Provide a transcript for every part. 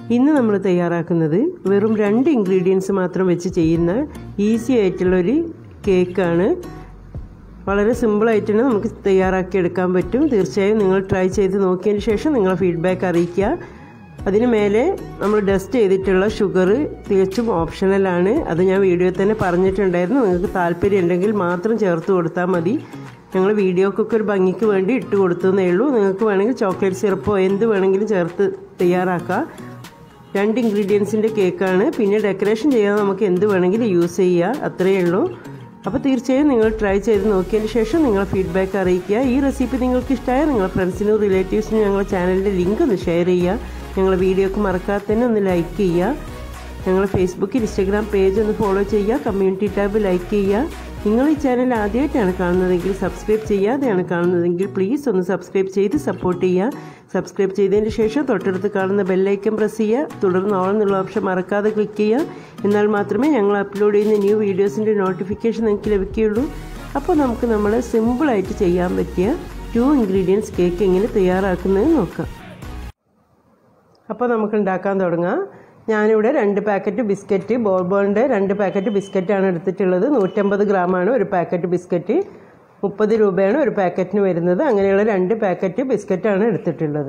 ഇന്ന് നമ്മൾ തയ്യാറാക്കുന്നത് വെറും രണ്ട് ഇൻഗ്രീഡിയൻസ് മാത്രം വെച്ച് ചെയ്യുന്ന ഈസി ആയിട്ടുള്ളൊരു കേക്കാണ് വളരെ സിമ്പിളായിട്ട് തന്നെ നമുക്ക് തയ്യാറാക്കി എടുക്കാൻ പറ്റും തീർച്ചയായും നിങ്ങൾ ട്രൈ ചെയ്ത് നോക്കിയതിന് ശേഷം നിങ്ങളെ ഫീഡ്ബാക്ക് അറിയിക്കുക അതിന് മേലെ നമ്മൾ ഡസ്റ്റ് ചെയ്തിട്ടുള്ള ഷുഗർ തികച്ചും ഓപ്ഷണലാണ് അത് ഞാൻ വീഡിയോയിൽ തന്നെ പറഞ്ഞിട്ടുണ്ടായിരുന്നു നിങ്ങൾക്ക് താല്പര്യം ഉണ്ടെങ്കിൽ മാത്രം ചേർത്ത് കൊടുത്താൽ മതി ഞങ്ങൾ വീഡിയോക്കൊക്കെ ഒരു ഭംഗിക്ക് വേണ്ടി ഇട്ട് കൊടുത്തതേ ഉള്ളൂ നിങ്ങൾക്ക് വേണമെങ്കിൽ ചോക്ലേറ്റ് സിറപ്പോ എന്ത് വേണമെങ്കിലും ചേർത്ത് തയ്യാറാക്കാം രണ്ട് ഇൻഗ്രീഡിയൻസിൻ്റെ കേക്കാണ് പിന്നെ ഡെക്കറേഷൻ ചെയ്യാൻ നമുക്ക് എന്ത് വേണമെങ്കിലും യൂസ് ചെയ്യുക അത്രയേ ഉള്ളൂ അപ്പോൾ തീർച്ചയായും നിങ്ങൾ ട്രൈ ചെയ്ത് നോക്കിയതിന് ശേഷം നിങ്ങളെ ഫീഡ്ബാക്ക് അറിയിക്കുക ഈ റെസിപ്പി നിങ്ങൾക്ക് ഇഷ്ടമായ നിങ്ങളുടെ ഫ്രണ്ട്സിനും റിലേറ്റീവ്സിനും ഞങ്ങളുടെ ചാനലിൻ്റെ ലിങ്ക് ഒന്ന് ഷെയർ ചെയ്യുക ഞങ്ങളുടെ വീഡിയോക്ക് മറക്കാതെ തന്നെ ഒന്ന് ലൈക്ക് ചെയ്യുക ഞങ്ങൾ ഫേസ്ബുക്ക് ഇൻസ്റ്റാഗ്രാം പേജ് ഒന്ന് ഫോളോ ചെയ്യുക കമ്മ്യൂണിറ്റി ടാബ് ലൈക്ക് ചെയ്യുക നിങ്ങൾ ഈ ചാനൽ ആദ്യമായിട്ടാണ് കാണുന്നതെങ്കിൽ സബ്സ്ക്രൈബ് ചെയ്യാതെയാണ് കാണുന്നതെങ്കിൽ പ്ലീസ് ഒന്ന് സബ്സ്ക്രൈബ് ചെയ്ത് സപ്പോർട്ട് ചെയ്യുക സബ്സ്ക്രൈബ് ചെയ്തതിന് ശേഷം തൊട്ടടുത്ത് കാണുന്ന ബെല്ലൈക്കൻ പ്രസ് ചെയ്യുക തുടർന്ന് ഓൾ എന്നുള്ള ഓപ്ഷൻ മറക്കാതെ ക്ലിക്ക് ചെയ്യുക എന്നാൽ മാത്രമേ ഞങ്ങൾ അപ്ലോഡ് ചെയ്യുന്ന ന്യൂ വീഡിയോസിൻ്റെ നോട്ടിഫിക്കേഷൻ നിങ്ങൾക്ക് ലഭിക്കുകയുള്ളൂ അപ്പോൾ നമുക്ക് നമ്മൾ സിമ്പിളായിട്ട് ചെയ്യാൻ പറ്റിയ ടു ഇൻഗ്രീഡിയൻസ് കേക്ക് എങ്ങനെ തയ്യാറാക്കുന്നത് നോക്കാം അപ്പോൾ നമുക്ക് ഉണ്ടാക്കാൻ തുടങ്ങാം ഞാനിവിടെ രണ്ട് പാക്കറ്റ് ബിസ്ക്കറ്റ് ബോർബോണിൻ്റെ രണ്ട് പാക്കറ്റ് ബിസ്ക്കറ്റാണ് എടുത്തിട്ടുള്ളത് നൂറ്റമ്പത് ഗ്രാമാണ് ഒരു പാക്കറ്റ് ബിസ്ക്കറ്റ് മുപ്പത് രൂപയാണ് ഒരു പാക്കറ്റിന് വരുന്നത് അങ്ങനെയുള്ള രണ്ട് പാക്കറ്റ് ബിസ്ക്കറ്റാണ് എടുത്തിട്ടുള്ളത്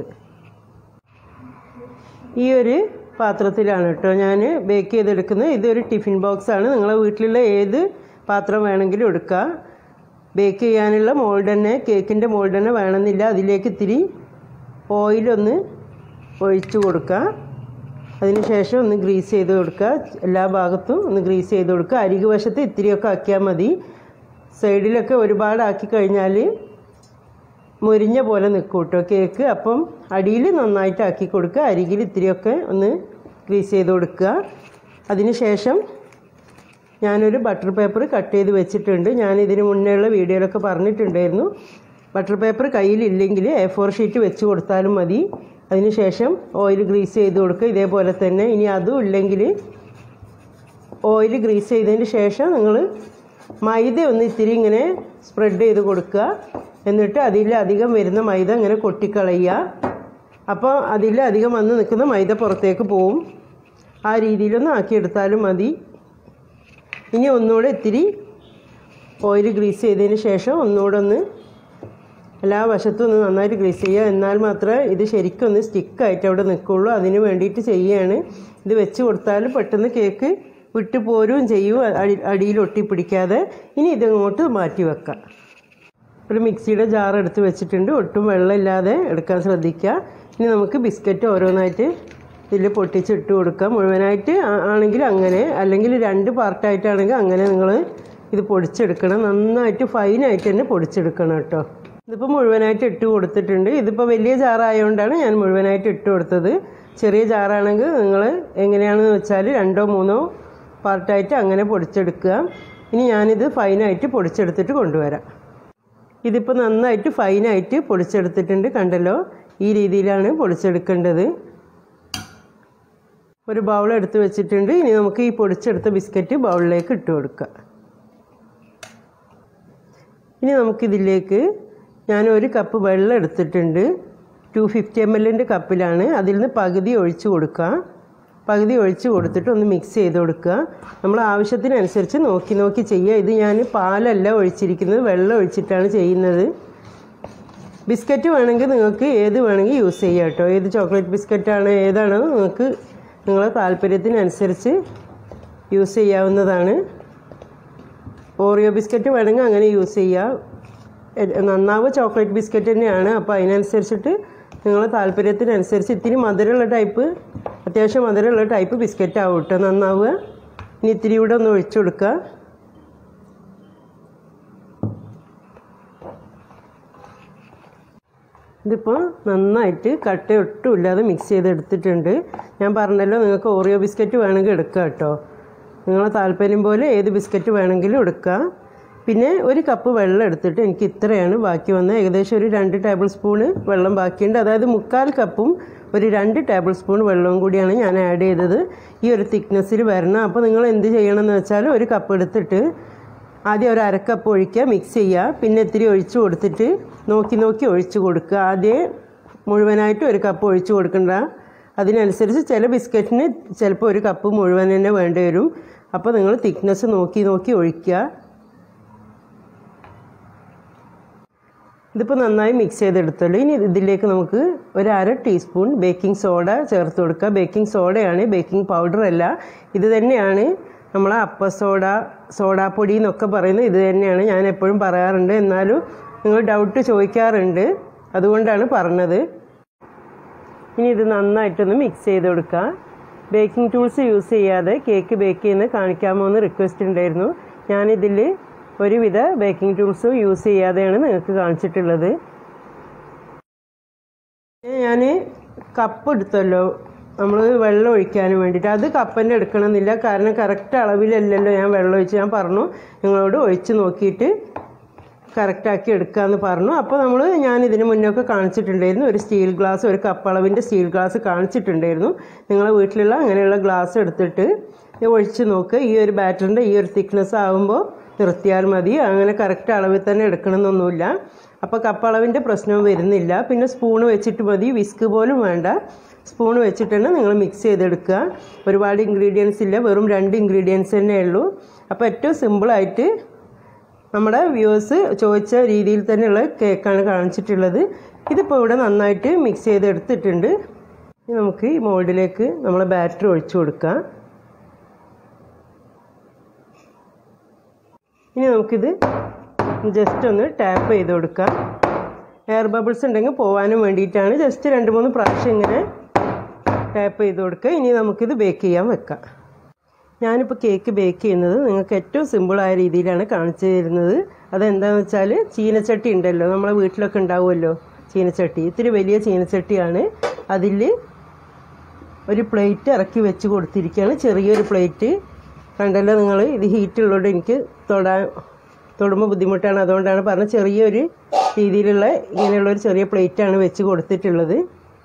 ഈ ഒരു പാത്രത്തിലാണ് കേട്ടോ ഞാൻ ബേക്ക് ചെയ്തെടുക്കുന്നത് ഇതൊരു ടിഫിൻ ബോക്സ് ആണ് നിങ്ങളെ വീട്ടിലുള്ള ഏത് പാത്രം വേണമെങ്കിലും എടുക്കുക ബേക്ക് ചെയ്യാനുള്ള മോൾഡ് തന്നെ കേക്കിൻ്റെ മോൾഡ് തന്നെ വേണമെന്നില്ല അതിലേക്ക് ഇത്തിരി ഓയിലൊന്ന് ഒഴിച്ചു കൊടുക്കുക അതിനുശേഷം ഒന്ന് ഗ്രീസ് ചെയ്ത് കൊടുക്കുക എല്ലാ ഭാഗത്തും ഒന്ന് ഗ്രീസ് ചെയ്ത് കൊടുക്കുക അരികു വശത്ത് ഇത്തിരിയൊക്കെ ആക്കിയാൽ മതി സൈഡിലൊക്കെ ഒരുപാട് ആക്കി കഴിഞ്ഞാൽ മുരിഞ്ഞ പോലെ നിൽക്കും കേട്ടോ കേക്ക് അപ്പം അടിയിൽ നന്നായിട്ട് ആക്കി കൊടുക്കുക അരികിൽ ഇത്തിരിയൊക്കെ ഒന്ന് ഗ്രീസ് ചെയ്ത് കൊടുക്കുക അതിനുശേഷം ഞാനൊരു ബട്ടർ പേപ്പർ കട്ട് ചെയ്ത് വെച്ചിട്ടുണ്ട് ഞാൻ ഇതിന് മുന്നേയുള്ള വീഡിയോയിലൊക്കെ പറഞ്ഞിട്ടുണ്ടായിരുന്നു ബട്ടർ പേപ്പർ കയ്യിലില്ലെങ്കിൽ എ ഫോർ ഷീറ്റ് വെച്ച് കൊടുത്താലും മതി അതിനുശേഷം ഓയിൽ ഗ്രീസ് ചെയ്ത് കൊടുക്കുക ഇതേപോലെ തന്നെ ഇനി അതും ഇല്ലെങ്കിൽ ഓയിൽ ഗ്രീസ് ചെയ്തതിന് ശേഷം നിങ്ങൾ മൈദ ഒന്ന് ഇത്തിരി ഇങ്ങനെ സ്പ്രെഡ് ചെയ്ത് കൊടുക്കുക എന്നിട്ട് അതിൽ അധികം വരുന്ന മൈദ ഇങ്ങനെ കൊട്ടിക്കളയുക അപ്പോൾ അതിൽ അധികം വന്ന് നിൽക്കുന്ന മൈദ പുറത്തേക്ക് പോവും ആ രീതിയിലൊന്ന് ആക്കിയെടുത്താലും മതി ഇനി ഒന്നുകൂടെ ഇത്തിരി ഓയിൽ ഗ്രീസ് ചെയ്തതിന് ശേഷം ഒന്നുകൂടെ ഒന്ന് എല്ലാ വശത്തും ഒന്ന് നന്നായിട്ട് ഗ്രീസ് ചെയ്യുക എന്നാൽ മാത്രമേ ഇത് ശരിക്കും ഒന്ന് സ്റ്റിക്കായിട്ട് അവിടെ നിൽക്കുള്ളൂ അതിന് വേണ്ടിയിട്ട് ചെയ്യുകയാണ് ഇത് വെച്ച് കൊടുത്താൽ പെട്ടെന്ന് കേക്ക് വിട്ടു പോരുകയും ചെയ്യും അടി അടിയിൽ ഒട്ടിപ്പിടിക്കാതെ ഇനി ഇതിങ്ങോട്ട് മാറ്റി വെക്കാം ഒരു മിക്സിയുടെ ജാർ എടുത്ത് വെച്ചിട്ടുണ്ട് ഒട്ടും വെള്ളമില്ലാതെ എടുക്കാൻ ശ്രദ്ധിക്കുക ഇനി നമുക്ക് ബിസ്ക്കറ്റ് ഓരോന്നായിട്ട് ഇതിൽ പൊട്ടിച്ചിട്ട് കൊടുക്കാം മുഴുവനായിട്ട് ആണെങ്കിൽ അങ്ങനെ അല്ലെങ്കിൽ രണ്ട് പാർട്ടായിട്ടാണെങ്കിൽ അങ്ങനെ നിങ്ങൾ ഇത് പൊടിച്ചെടുക്കണം നന്നായിട്ട് ഫൈനായിട്ട് തന്നെ പൊടിച്ചെടുക്കണം കേട്ടോ ഇതിപ്പോൾ മുഴുവനായിട്ട് ഇട്ട് കൊടുത്തിട്ടുണ്ട് ഇതിപ്പോൾ വലിയ ജാറായതുകൊണ്ടാണ് ഞാൻ മുഴുവനായിട്ട് ഇട്ട് കൊടുത്തത് ചെറിയ ജാറാണെങ്കിൽ നിങ്ങൾ എങ്ങനെയാണെന്ന് വെച്ചാൽ രണ്ടോ മൂന്നോ പാർട്ടായിട്ട് അങ്ങനെ പൊടിച്ചെടുക്കുക ഇനി ഞാനിത് ഫൈനായിട്ട് പൊടിച്ചെടുത്തിട്ട് കൊണ്ടുവരാം ഇതിപ്പോൾ നന്നായിട്ട് ഫൈനായിട്ട് പൊടിച്ചെടുത്തിട്ടുണ്ട് കണ്ടല്ലോ ഈ രീതിയിലാണ് പൊടിച്ചെടുക്കേണ്ടത് ഒരു ബൗൾ എടുത്ത് വെച്ചിട്ടുണ്ട് ഇനി നമുക്ക് ഈ പൊടിച്ചെടുത്ത ബിസ്ക്കറ്റ് ബൗളിലേക്ക് ഇട്ട് കൊടുക്കാം ഇനി നമുക്കിതിലേക്ക് ഞാൻ ഒരു കപ്പ് വെള്ളം എടുത്തിട്ടുണ്ട് ടു ഫിഫ്റ്റി എം എല്ലിൻ്റെ കപ്പിലാണ് അതിൽ നിന്ന് പകുതി ഒഴിച്ച് കൊടുക്കുക പകുതി ഒഴിച്ച് കൊടുത്തിട്ട് ഒന്ന് മിക്സ് ചെയ്ത് കൊടുക്കുക നമ്മൾ ആവശ്യത്തിനനുസരിച്ച് നോക്കി നോക്കി ചെയ്യുക ഇത് ഞാൻ പാലല്ല ഒഴിച്ചിരിക്കുന്നത് വെള്ളം ഒഴിച്ചിട്ടാണ് ചെയ്യുന്നത് ബിസ്ക്കറ്റ് വേണമെങ്കിൽ നിങ്ങൾക്ക് ഏത് വേണമെങ്കിൽ യൂസ് ചെയ്യാം കേട്ടോ ഏത് ചോക്ലേറ്റ് ബിസ്ക്കറ്റാണ് ഏതാണോ നിങ്ങൾക്ക് നിങ്ങളെ താല്പര്യത്തിനനുസരിച്ച് യൂസ് ചെയ്യാവുന്നതാണ് ഓറിയോ ബിസ്ക്കറ്റ് വേണമെങ്കിൽ അങ്ങനെ യൂസ് ചെയ്യാം നന്നാവുക ചോക്ലേറ്റ് ബിസ്ക്കറ്റ് തന്നെയാണ് അപ്പോൾ അതിനനുസരിച്ചിട്ട് നിങ്ങളെ താല്പര്യത്തിനനുസരിച്ച് ഇത്തിരി മധുരമുള്ള ടൈപ്പ് അത്യാവശ്യം മധുരമുള്ള ടൈപ്പ് ബിസ്ക്കറ്റ് ആവും കേട്ടോ നന്നാവുക ഇനി ഇത്തിരി കൂടെ ഒന്ന് ഒഴിച്ചു കൊടുക്കുക ഇതിപ്പോൾ നന്നായിട്ട് കട്ട ഒട്ടുമില്ലാതെ മിക്സ് ചെയ്തെടുത്തിട്ടുണ്ട് ഞാൻ പറഞ്ഞല്ലോ നിങ്ങൾക്ക് ഓറിയോ ബിസ്ക്കറ്റ് വേണമെങ്കിൽ എടുക്കുക കേട്ടോ നിങ്ങളെ താല്പര്യം പോലെ ഏത് ബിസ്ക്കറ്റ് വേണമെങ്കിലും എടുക്കുക പിന്നെ ഒരു കപ്പ് വെള്ളം എടുത്തിട്ട് എനിക്ക് ഇത്രയാണ് ബാക്കി വന്നത് ഏകദേശം ഒരു രണ്ട് ടേബിൾ സ്പൂണ് വെള്ളം ബാക്കിയുണ്ട് അതായത് മുക്കാൽ കപ്പും ഒരു രണ്ട് ടേബിൾ സ്പൂൺ വെള്ളവും കൂടിയാണ് ഞാൻ ആഡ് ചെയ്തത് ഈ ഒരു തിക്നെസ്സിൽ വരണം അപ്പോൾ നിങ്ങൾ എന്ത് ചെയ്യണമെന്ന് വെച്ചാൽ ഒരു കപ്പ് എടുത്തിട്ട് ആദ്യം ഒരു അരക്കപ്പ് ഒഴിക്കുക മിക്സ് ചെയ്യുക പിന്നെ ഇത്തിരി ഒഴിച്ച് കൊടുത്തിട്ട് നോക്കി നോക്കി ഒഴിച്ച് കൊടുക്കുക ആദ്യം മുഴുവനായിട്ട് ഒരു കപ്പ് ഒഴിച്ച് കൊടുക്കണ്ട അതിനനുസരിച്ച് ചില ബിസ്ക്കറ്റിന് ചിലപ്പോൾ ഒരു കപ്പ് മുഴുവൻ തന്നെ വേണ്ടി വരും അപ്പോൾ നിങ്ങൾ തിക്നെസ് നോക്കി നോക്കി ഒഴിക്കുക ഇതിപ്പോൾ നന്നായി മിക്സ് ചെയ്തെടുത്തല്ലോ ഇനി ഇതിലേക്ക് നമുക്ക് ഒരു അര ടീസ്പൂൺ ബേക്കിംഗ് സോഡ ചേർത്ത് കൊടുക്കുക ബേക്കിംഗ് സോഡയാണ് ബേക്കിംഗ് പൗഡർ അല്ല ഇത് തന്നെയാണ് നമ്മൾ അപ്പ സോഡ സോഡാപ്പൊടി എന്നൊക്കെ പറയുന്നത് ഇത് തന്നെയാണ് ഞാൻ എപ്പോഴും പറയാറുണ്ട് എന്നാലും നിങ്ങൾ ഡൗട്ട് ചോദിക്കാറുണ്ട് അതുകൊണ്ടാണ് പറഞ്ഞത് ഇനി ഇത് നന്നായിട്ടൊന്ന് മിക്സ് ചെയ്ത് കൊടുക്കുക ബേക്കിംഗ് ടൂൾസ് യൂസ് ചെയ്യാതെ കേക്ക് ബേക്ക് ചെയ്യുന്നത് കാണിക്കാമോ എന്ന് റിക്വസ്റ്റ് ഉണ്ടായിരുന്നു ഞാനിതിൽ ഒരുവിധ ബേക്കിംഗ് ടൂൾസും യൂസ് ചെയ്യാതെയാണ് നിങ്ങൾക്ക് കാണിച്ചിട്ടുള്ളത് ഞാൻ കപ്പ് എടുത്തല്ലോ നമ്മൾ വെള്ളം ഒഴിക്കാൻ വേണ്ടിയിട്ട് അത് കപ്പൻ്റെ എടുക്കണമെന്നില്ല കാരണം കറക്റ്റ് അളവിലല്ലല്ലോ ഞാൻ വെള്ളം ഒഴിച്ച് ഞാൻ പറഞ്ഞു നിങ്ങളോട് ഒഴിച്ച് നോക്കിയിട്ട് കറക്റ്റാക്കി എടുക്കാമെന്ന് പറഞ്ഞു അപ്പോൾ നമ്മൾ ഞാൻ ഇതിന് മുന്നൊക്കെ കാണിച്ചിട്ടുണ്ടായിരുന്നു ഒരു സ്റ്റീൽ ഗ്ലാസ് ഒരു കപ്പളവിൻ്റെ സ്റ്റീൽ ഗ്ലാസ് കാണിച്ചിട്ടുണ്ടായിരുന്നു നിങ്ങളെ വീട്ടിലുള്ള അങ്ങനെയുള്ള ഗ്ലാസ് എടുത്തിട്ട് ഒഴിച്ച് നോക്കുക ഈ ഒരു ബാറ്ററിൻ്റെ ഈ ഒരു തിക്നെസ് ആകുമ്പോൾ നിർത്തിയാൽ മതി അങ്ങനെ കറക്റ്റ് അളവിൽ തന്നെ എടുക്കണമെന്നൊന്നുമില്ല അപ്പോൾ കപ്പളവിൻ്റെ പ്രശ്നവും വരുന്നില്ല പിന്നെ സ്പൂണ് വെച്ചിട്ട് മതി വിസ്ക് പോലും വേണ്ട സ്പൂൺ വെച്ചിട്ട് തന്നെ നിങ്ങൾ മിക്സ് ചെയ്തെടുക്കുക ഒരുപാട് ഇൻഗ്രീഡിയൻസ് ഇല്ല വെറും രണ്ട് ഇൻഗ്രീഡിയൻസ് തന്നെ ഉള്ളൂ അപ്പോൾ ഏറ്റവും സിമ്പിളായിട്ട് നമ്മുടെ വ്യൂവേഴ്സ് ചോദിച്ച രീതിയിൽ തന്നെയുള്ള കേക്കാണ് കാണിച്ചിട്ടുള്ളത് ഇതിപ്പോൾ ഇവിടെ നന്നായിട്ട് മിക്സ് ചെയ്തെടുത്തിട്ടുണ്ട് ഇനി നമുക്ക് ഈ മോൾഡിലേക്ക് നമ്മൾ ബാറ്റർ ഒഴിച്ചു കൊടുക്കാം ഇനി നമുക്കിത് ജസ്റ്റ് ഒന്ന് ടാപ്പ് ചെയ്ത് കൊടുക്കാം എയർ ബബിൾസ് ഉണ്ടെങ്കിൽ പോകാനും വേണ്ടിയിട്ടാണ് ജസ്റ്റ് രണ്ട് മൂന്ന് പ്രാവശ്യം ഇങ്ങനെ ടാപ്പ് ചെയ്ത് കൊടുക്കുക ഇനി നമുക്കിത് ബേക്ക് ചെയ്യാൻ വെക്കാം ഞാനിപ്പോൾ കേക്ക് ബേക്ക് ചെയ്യുന്നത് നിങ്ങൾക്ക് ഏറ്റവും സിമ്പിളായ രീതിയിലാണ് കാണിച്ചു തരുന്നത് അതെന്താണെന്ന് വെച്ചാൽ ചീനച്ചട്ടി ഉണ്ടല്ലോ നമ്മളെ വീട്ടിലൊക്കെ ഉണ്ടാവുമല്ലോ ചീനച്ചട്ടി ഇത്തിരി വലിയ ചീനച്ചട്ടിയാണ് അതിൽ ഒരു പ്ലേറ്റ് ഇറക്കി വെച്ച് കൊടുത്തിരിക്കുകയാണ് ചെറിയൊരു പ്ലേറ്റ് കണ്ടല്ലോ നിങ്ങൾ ഇത് ഹീറ്റുള്ളതുകൊണ്ട് എനിക്ക് തൊടാൻ തൊടുമ്പോൾ ബുദ്ധിമുട്ടാണ് അതുകൊണ്ടാണ് പറഞ്ഞത് ചെറിയൊരു രീതിയിലുള്ള ഇങ്ങനെയുള്ള ഒരു ചെറിയ പ്ലേറ്റാണ് വെച്ച് കൊടുത്തിട്ടുള്ളത്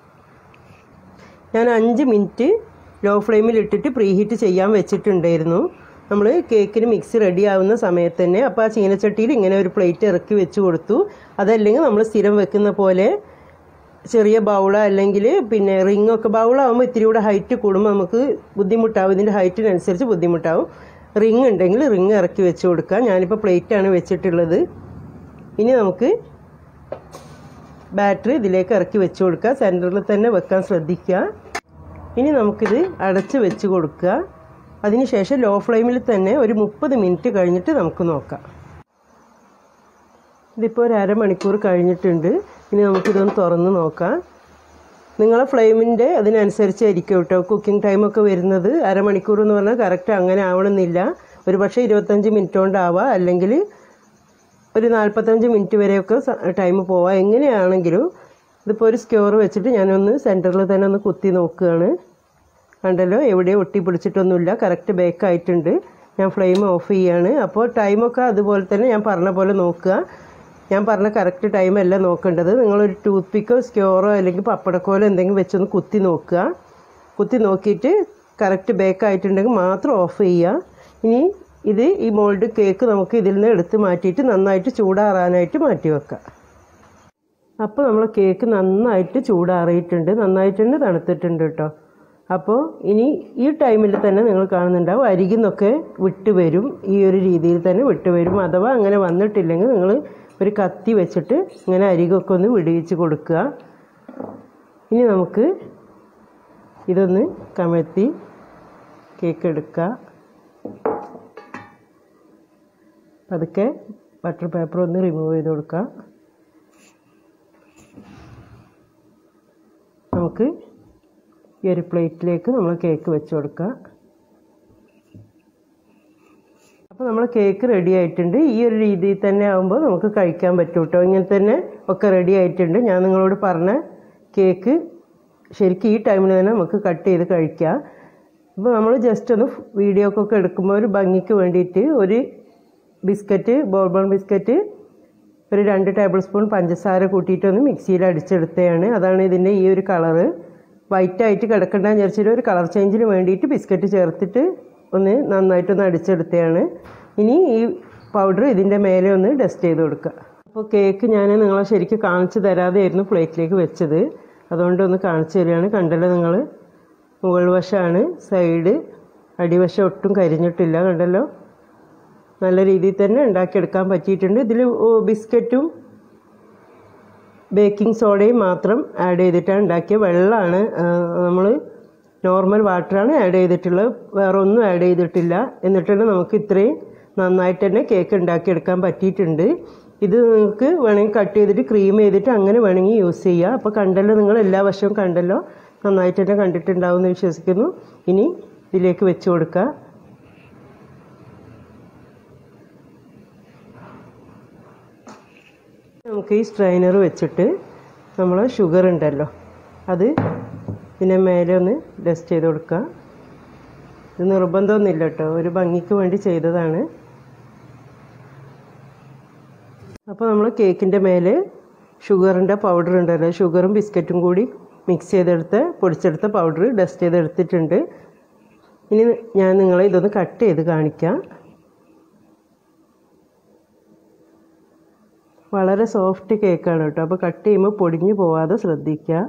ഞാൻ അഞ്ച് മിനിറ്റ് ലോ ഫ്ലെയിമിൽ ഇട്ടിട്ട് പ്രീ ഹീറ്റ് ചെയ്യാൻ വെച്ചിട്ടുണ്ടായിരുന്നു നമ്മൾ കേക്കിന് മിക്സ് റെഡി ആവുന്ന സമയത്ത് തന്നെ അപ്പോൾ ആ ചീനച്ചട്ടിയിൽ ഇങ്ങനെ ഒരു പ്ലേറ്റ് ഇറക്കി വെച്ച് കൊടുത്തു അതല്ലെങ്കിൽ നമ്മൾ സ്ഥിരം വെക്കുന്ന പോലെ ചെറിയ ബൗളോ അല്ലെങ്കിൽ പിന്നെ റിംഗ് ഒക്കെ ബൗളാകുമ്പോൾ ഇത്തിരി കൂടെ ഹൈറ്റ് കൂടുമ്പോൾ നമുക്ക് ബുദ്ധിമുട്ടാവും ഇതിൻ്റെ ഹൈറ്റിനനുസരിച്ച് ബുദ്ധിമുട്ടാവും റിംഗ് ഉണ്ടെങ്കിൽ റിംഗ് ഇറക്കി വെച്ച് കൊടുക്കാം ഞാനിപ്പോൾ പ്ലേറ്റാണ് വെച്ചിട്ടുള്ളത് ഇനി നമുക്ക് ബാറ്ററി ഇതിലേക്ക് ഇറക്കി വെച്ച് കൊടുക്കുക സെൻറ്ററിൽ തന്നെ വെക്കാൻ ശ്രദ്ധിക്കുക ഇനി നമുക്കിത് അടച്ച് വെച്ച് കൊടുക്കുക അതിനുശേഷം ലോ ഫ്ലെയിമിൽ തന്നെ ഒരു മുപ്പത് മിനിറ്റ് കഴിഞ്ഞിട്ട് നമുക്ക് നോക്കാം ഇതിപ്പോൾ ഒരു അരമണിക്കൂർ കഴിഞ്ഞിട്ടുണ്ട് ഇനി നമുക്കിതൊന്ന് തുറന്ന് നോക്കാം നിങ്ങളെ ഫ്ലെയിമിൻ്റെ അതിനനുസരിച്ചായിരിക്കും കേട്ടോ കുക്കിംഗ് ടൈമൊക്കെ വരുന്നത് അരമണിക്കൂർ എന്ന് പറഞ്ഞാൽ കറക്റ്റ് അങ്ങനെ ആവണമെന്നില്ല ഒരു പക്ഷേ ഇരുപത്തഞ്ച് മിനിറ്റ് കൊണ്ടാവാം അല്ലെങ്കിൽ ഒരു നാൽപ്പത്തഞ്ച് മിനിറ്റ് വരെയൊക്കെ ടൈം പോവാം എങ്ങനെയാണെങ്കിലും ഇതിപ്പോൾ ഒരു സ്ക്യൂർ വെച്ചിട്ട് ഞാനൊന്ന് സെൻറ്ററിൽ തന്നെ ഒന്ന് കുത്തി നോക്കുകയാണ് കണ്ടല്ലോ എവിടെ ഒട്ടി പിടിച്ചിട്ടൊന്നുമില്ല കറക്റ്റ് ബേക്ക് ആയിട്ടുണ്ട് ഞാൻ ഫ്ലെയിം ഓഫ് ചെയ്യാണ് അപ്പോൾ ടൈമൊക്കെ അതുപോലെ തന്നെ ഞാൻ പറഞ്ഞ പോലെ നോക്കുക ഞാൻ പറഞ്ഞ കറക്റ്റ് ടൈമല്ല നോക്കേണ്ടത് നിങ്ങളൊരു ടൂത്ത് പിക്കോ സ്ക്യൂറോ അല്ലെങ്കിൽ പപ്പടക്കോലോ എന്തെങ്കിലും വെച്ചൊന്ന് കുത്തി നോക്കുക കുത്തി നോക്കിയിട്ട് കറക്റ്റ് ബേക്ക് ആയിട്ടുണ്ടെങ്കിൽ മാത്രം ഓഫ് ചെയ്യുക ഇനി ഇത് ഈ മോൾഡ് കേക്ക് നമുക്ക് ഇതിൽ നിന്ന് എടുത്ത് മാറ്റിയിട്ട് നന്നായിട്ട് ചൂടാറാനായിട്ട് മാറ്റി വെക്കാം അപ്പോൾ നമ്മൾ കേക്ക് നന്നായിട്ട് ചൂടാറിയിട്ടുണ്ട് നന്നായിട്ട് തന്നെ തണുത്തിട്ടുണ്ട് കേട്ടോ അപ്പോൾ ഇനി ഈ ടൈമിൽ തന്നെ നിങ്ങൾ കാണുന്നുണ്ടാവും അരികിൽ നിന്നൊക്കെ വിട്ട് വരും ഈ ഒരു രീതിയിൽ തന്നെ വിട്ട് വരും അഥവാ അങ്ങനെ വന്നിട്ടില്ലെങ്കിൽ നിങ്ങൾ ഒരു കത്തി വെച്ചിട്ട് ഇങ്ങനെ അരികൊക്കെ ഒന്ന് വിടിയിച്ച് കൊടുക്കുക ഇനി നമുക്ക് ഇതൊന്ന് കമഴ്ത്തി കേക്ക് എടുക്കുക പതുക്കെ ബട്ടർ പേപ്പർ ഒന്ന് റിമൂവ് ചെയ്ത് കൊടുക്കുക നമുക്ക് ഈ ഒരു പ്ലേറ്റിലേക്ക് നമ്മൾ കേക്ക് വെച്ച് കൊടുക്കുക അപ്പോൾ നമ്മൾ കേക്ക് റെഡി ആയിട്ടുണ്ട് ഈ ഒരു രീതിയിൽ തന്നെ ആകുമ്പോൾ നമുക്ക് കഴിക്കാൻ പറ്റും കേട്ടോ ഇങ്ങനെ തന്നെ ഒക്കെ റെഡി ആയിട്ടുണ്ട് ഞാൻ നിങ്ങളോട് പറഞ്ഞ കേക്ക് ശരിക്കും ഈ ടൈമിൽ തന്നെ നമുക്ക് കട്ട് ചെയ്ത് കഴിക്കാം അപ്പോൾ നമ്മൾ ജസ്റ്റ് ഒന്ന് വീഡിയോക്കൊക്കെ എടുക്കുമ്പോൾ ഒരു ഭംഗിക്ക് വേണ്ടിയിട്ട് ഒരു ബിസ്ക്കറ്റ് ബോർബൺ ബിസ്ക്കറ്റ് ഒരു രണ്ട് ടേബിൾ സ്പൂൺ പഞ്ചസാര കൂട്ടിയിട്ടൊന്ന് മിക്സിയിൽ അടിച്ചെടുത്തതാണ് അതാണ് ഇതിൻ്റെ ഈ ഒരു കളറ് വൈറ്റ് ആയിട്ട് കിടക്കണ്ടെന്ന് വിചാരിച്ചിട്ട് ഒരു കളർ ചേഞ്ചിന് വേണ്ടിയിട്ട് ബിസ്ക്കറ്റ് ചേർത്തിട്ട് ഒന്ന് നന്നായിട്ടൊന്ന് അടിച്ചെടുത്തതാണ് ഇനി ഈ പൗഡർ ഇതിൻ്റെ മേലെ ഒന്ന് ഡസ്റ്റ് ചെയ്ത് കൊടുക്കുക അപ്പോൾ കേക്ക് ഞാൻ നിങ്ങളെ ശരിക്കും കാണിച്ചു തരാതെയായിരുന്നു പ്ലേറ്റിലേക്ക് വെച്ചത് അതുകൊണ്ട് ഒന്ന് കാണിച്ചു തരികയാണ് കണ്ടല്ലോ നിങ്ങൾ മുകൾ വശമാണ് സൈഡ് അടിവശം ഒട്ടും കരിഞ്ഞിട്ടില്ല കണ്ടല്ലോ നല്ല രീതിയിൽ തന്നെ ഉണ്ടാക്കിയെടുക്കാൻ പറ്റിയിട്ടുണ്ട് ഇതിൽ ബിസ്ക്കറ്റും ബേക്കിംഗ് സോഡയും മാത്രം ആഡ് ചെയ്തിട്ടാണ് ഉണ്ടാക്കിയ വെള്ളമാണ് നമ്മൾ നോർമൽ വാട്ടറാണ് ആഡ് ചെയ്തിട്ടുള്ളത് വേറെ ഒന്നും ആഡ് ചെയ്തിട്ടില്ല എന്നിട്ടാണ് നമുക്ക് ഇത്രയും നന്നായിട്ട് തന്നെ കേക്ക് ഉണ്ടാക്കിയെടുക്കാൻ പറ്റിയിട്ടുണ്ട് ഇത് നിങ്ങൾക്ക് വേണമെങ്കിൽ കട്ട് ചെയ്തിട്ട് ക്രീം ചെയ്തിട്ട് അങ്ങനെ വേണമെങ്കിൽ യൂസ് ചെയ്യുക അപ്പോൾ കണ്ടല്ലോ നിങ്ങൾ എല്ലാ വശവും കണ്ടല്ലോ നന്നായിട്ട് തന്നെ കണ്ടിട്ടുണ്ടാവും എന്ന് വിശ്വസിക്കുന്നു ഇനി ഇതിലേക്ക് വെച്ച് കൊടുക്കുക നമുക്ക് ഈ സ്ട്രൈനർ വെച്ചിട്ട് നമ്മൾ ഷുഗർ ഉണ്ടല്ലോ അത് ഇതിനെ മേലെ ഒന്ന് ഡസ്റ്റ് ചെയ്ത് കൊടുക്കുക ഇത് നിർബന്ധമൊന്നുമില്ല കേട്ടോ ഒരു ഭംഗിക്ക് വേണ്ടി ചെയ്തതാണ് അപ്പോൾ നമ്മൾ കേക്കിൻ്റെ മേലെ ഷുഗറിൻ്റെ പൗഡർ ഉണ്ടല്ലോ ഷുഗറും ബിസ്ക്കറ്റും കൂടി മിക്സ് ചെയ്തെടുത്ത് പൊടിച്ചെടുത്ത പൗഡർ ഡസ്റ്റ് ചെയ്തെടുത്തിട്ടുണ്ട് ഇനി ഞാൻ നിങ്ങളെ ഇതൊന്ന് കട്ട് ചെയ്ത് കാണിക്കാം വളരെ സോഫ്റ്റ് കേക്കാണ് കേട്ടോ അപ്പോൾ കട്ട് ചെയ്യുമ്പോൾ പൊടിഞ്ഞു പോവാതെ ശ്രദ്ധിക്കുക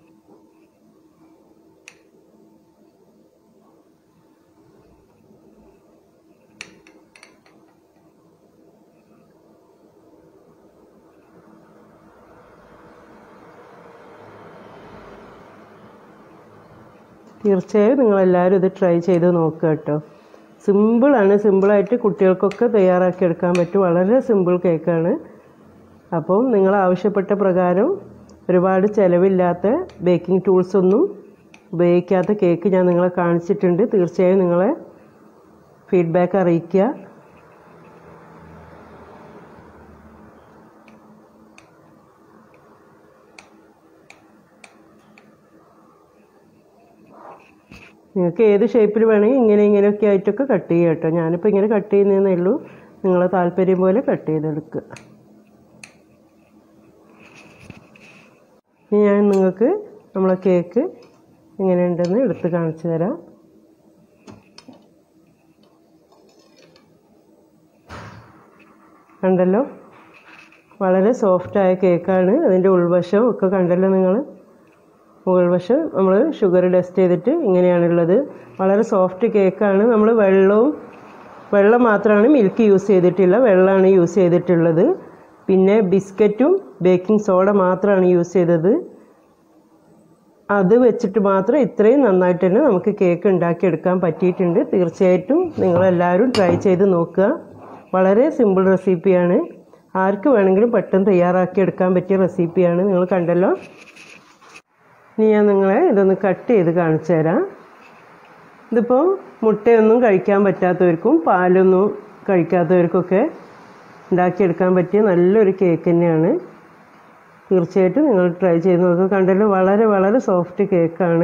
തീർച്ചയായും നിങ്ങളെല്ലാവരും ഇത് ട്രൈ ചെയ്ത് നോക്കുക കേട്ടോ സിമ്പിളാണ് സിമ്പിളായിട്ട് കുട്ടികൾക്കൊക്കെ തയ്യാറാക്കി എടുക്കാൻ പറ്റും വളരെ സിമ്പിൾ കേക്കാണ് അപ്പം നിങ്ങൾ ആവശ്യപ്പെട്ട പ്രകാരം ഒരുപാട് ചിലവില്ലാത്ത ബേക്കിംഗ് ടൂൾസ് ഒന്നും ഉപയോഗിക്കാത്ത കേക്ക് ഞാൻ നിങ്ങളെ കാണിച്ചിട്ടുണ്ട് തീർച്ചയായും നിങ്ങളെ ഫീഡ്ബാക്ക് അറിയിക്കുക നിങ്ങൾക്ക് ഏത് ഷേപ്പിൽ വേണമെങ്കിൽ ഇങ്ങനെ ഇങ്ങനെയൊക്കെ ആയിട്ടൊക്കെ കട്ട് ചെയ്യുക കേട്ടോ ഞാനിപ്പോൾ ഇങ്ങനെ കട്ട് ചെയ്യുന്നതേ ഉള്ളൂ നിങ്ങളെ താല്പര്യം പോലെ കട്ട് ചെയ്തെടുക്കുക ഇനി ഞാൻ നിങ്ങൾക്ക് നമ്മളെ കേക്ക് എങ്ങനെയുണ്ടെന്ന് എടുത്ത് കാണിച്ചു തരാം കണ്ടല്ലോ വളരെ സോഫ്റ്റായ കേക്കാണ് അതിൻ്റെ ഉൾവശവും ഒക്കെ കണ്ടല്ലോ നിങ്ങൾ മുകൾ വശം നമ്മൾ ഷുഗർ ഡസ്റ്റ് ചെയ്തിട്ട് ഇങ്ങനെയാണുള്ളത് വളരെ സോഫ്റ്റ് കേക്കാണ് നമ്മൾ വെള്ളവും വെള്ളം മാത്രമാണ് മിൽക്ക് യൂസ് ചെയ്തിട്ടില്ല വെള്ളമാണ് യൂസ് ചെയ്തിട്ടുള്ളത് പിന്നെ ബിസ്ക്കറ്റും ബേക്കിംഗ് സോഡ മാത്രമാണ് യൂസ് ചെയ്തത് അത് വെച്ചിട്ട് മാത്രം ഇത്രയും നന്നായിട്ട് തന്നെ നമുക്ക് കേക്ക് ഉണ്ടാക്കിയെടുക്കാൻ പറ്റിയിട്ടുണ്ട് തീർച്ചയായിട്ടും നിങ്ങളെല്ലാവരും ട്രൈ ചെയ്ത് നോക്കുക വളരെ സിമ്പിൾ റെസിപ്പിയാണ് ആർക്ക് വേണമെങ്കിലും പെട്ടെന്ന് തയ്യാറാക്കി എടുക്കാൻ പറ്റിയ റെസിപ്പിയാണ് നിങ്ങൾ കണ്ടല്ലോ ഇനി ഞാൻ നിങ്ങളെ ഇതൊന്ന് കട്ട് ചെയ്ത് കാണിച്ചു തരാം ഇതിപ്പോൾ മുട്ടയൊന്നും കഴിക്കാൻ പറ്റാത്തവർക്കും പാലൊന്നും കഴിക്കാത്തവർക്കൊക്കെ ഉണ്ടാക്കിയെടുക്കാൻ പറ്റിയ നല്ലൊരു കേക്ക് തന്നെയാണ് തീർച്ചയായിട്ടും നിങ്ങൾ ട്രൈ ചെയ്ത് നോക്കുക കണ്ടല്ലോ വളരെ വളരെ സോഫ്റ്റ് കേക്കാണ്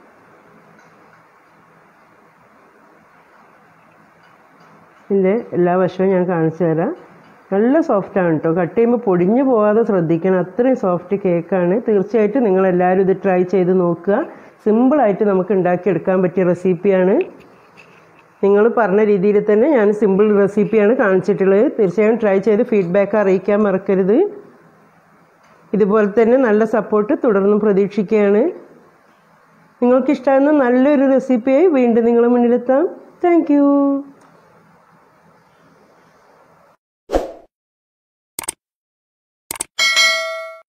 ഇതിൻ്റെ എല്ലാ വശവും ഞാൻ കാണിച്ചു തരാം നല്ല സോഫ്റ്റാണ് കേട്ടോ കട്ട് ചെയ്യുമ്പോൾ പൊടിഞ്ഞു പോകാതെ ശ്രദ്ധിക്കണം അത്രയും സോഫ്റ്റ് കേക്കാണ് തീർച്ചയായിട്ടും നിങ്ങൾ എല്ലാവരും ഇത് ട്രൈ ചെയ്ത് നോക്കുക സിമ്പിളായിട്ട് നമുക്ക് ഉണ്ടാക്കിയെടുക്കാൻ പറ്റിയ റെസിപ്പിയാണ് നിങ്ങൾ പറഞ്ഞ രീതിയിൽ തന്നെ ഞാൻ സിമ്പിൾ റെസിപ്പിയാണ് കാണിച്ചിട്ടുള്ളത് തീർച്ചയായും ട്രൈ ചെയ്ത് ഫീഡ്ബാക്ക് അറിയിക്കാൻ മറക്കരുത് ഇതുപോലെ തന്നെ നല്ല സപ്പോർട്ട് തുടർന്നും പ്രതീക്ഷിക്കുകയാണ് നിങ്ങൾക്ക് ഇഷ്ടമാകുന്ന നല്ലൊരു റെസിപ്പിയായി വീണ്ടും നിങ്ങളുടെ മുന്നിലെത്താം താങ്ക്